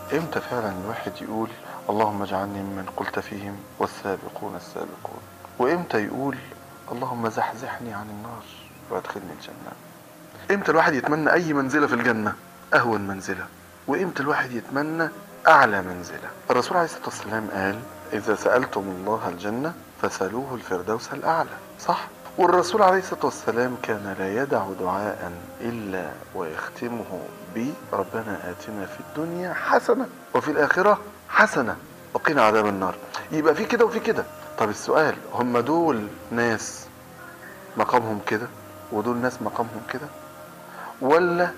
امتى فعلا الواحد يقول اللهم اجعلني ممن قلت فيهم والسابقون السابقون وامتى يقول اللهم زحزحني عن النار وادخلني الجنة امتى الواحد يتمنى اي منزلة في الجنة اهون منزلة وامتى الواحد يتمنى اعلى منزلة الرسول عليه الصلاة والسلام قال اذا سألتم الله الجنة فسألوه الفردوس الاعلى صح والرسول عليه الصلاة والسلام كان لا يدع دعاء إلا ويختمه ب ربنا آتنا في الدنيا حسنة وفي الآخرة حسنة وقنا عذاب النار يبقى في كده وفي كده طب السؤال هم دول ناس مقامهم كده ودول ناس مقامهم كده ولا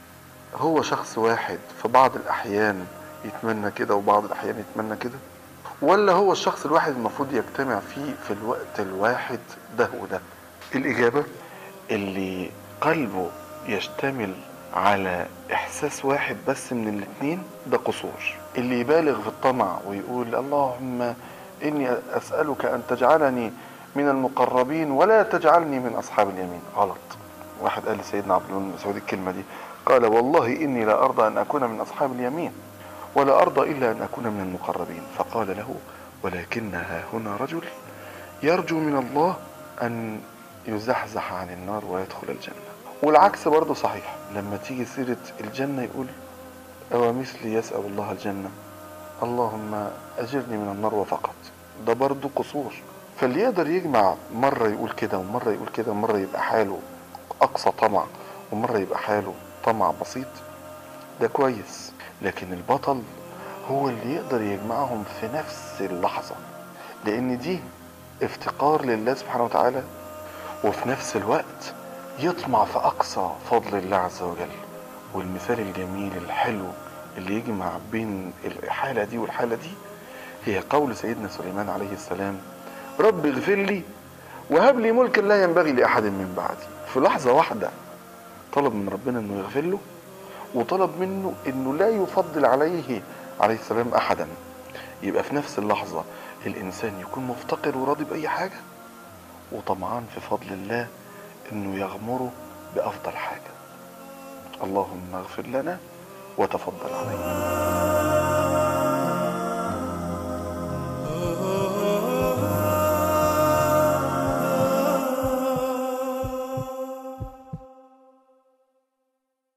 هو شخص واحد في بعض الأحيان يتمنى كده وبعض الأحيان يتمنى كده ولا هو الشخص الواحد المفروض يجتمع فيه في الوقت الواحد ده وده الإجابة اللي قلبه يشتمل على إحساس واحد بس من الاتنين ده قصور اللي يبالغ في الطمع ويقول اللهم إني أسألك أن تجعلني من المقربين ولا تجعلني من أصحاب اليمين غلط واحد قال لسيدنا عبد الله بن مسعود الكلمة دي قال والله إني لا أرضى أن أكون من أصحاب اليمين ولا أرضى إلا أن أكون من المقربين فقال له ولكنها هنا رجل يرجو من الله أن يزحزح عن النار ويدخل الجنة والعكس برضه صحيح لما تيجي سيرة الجنة يقول أو مثلي يسأل الله الجنة اللهم أجرني من النار وفقط ده برضه قصور فاللي يقدر يجمع مرة يقول كده ومرة يقول كده ومرة يبقى حاله أقصى طمع ومرة يبقى حاله طمع بسيط ده كويس لكن البطل هو اللي يقدر يجمعهم في نفس اللحظة لأن دي افتقار لله سبحانه وتعالى وفي نفس الوقت يطمع في أقصى فضل الله عز وجل والمثال الجميل الحلو اللي يجمع بين الحالة دي والحالة دي هي قول سيدنا سليمان عليه السلام رب اغفر لي وهب لي ملكا لا ينبغي لأحد من بعدي في لحظة واحدة طلب من ربنا انه يغفر له وطلب منه انه لا يفضل عليه عليه السلام احدا يبقى في نفس اللحظة الانسان يكون مفتقر وراضي باي حاجة وطمعان في فضل الله انه يغمره بافضل حاجة اللهم اغفر لنا وتفضل علينا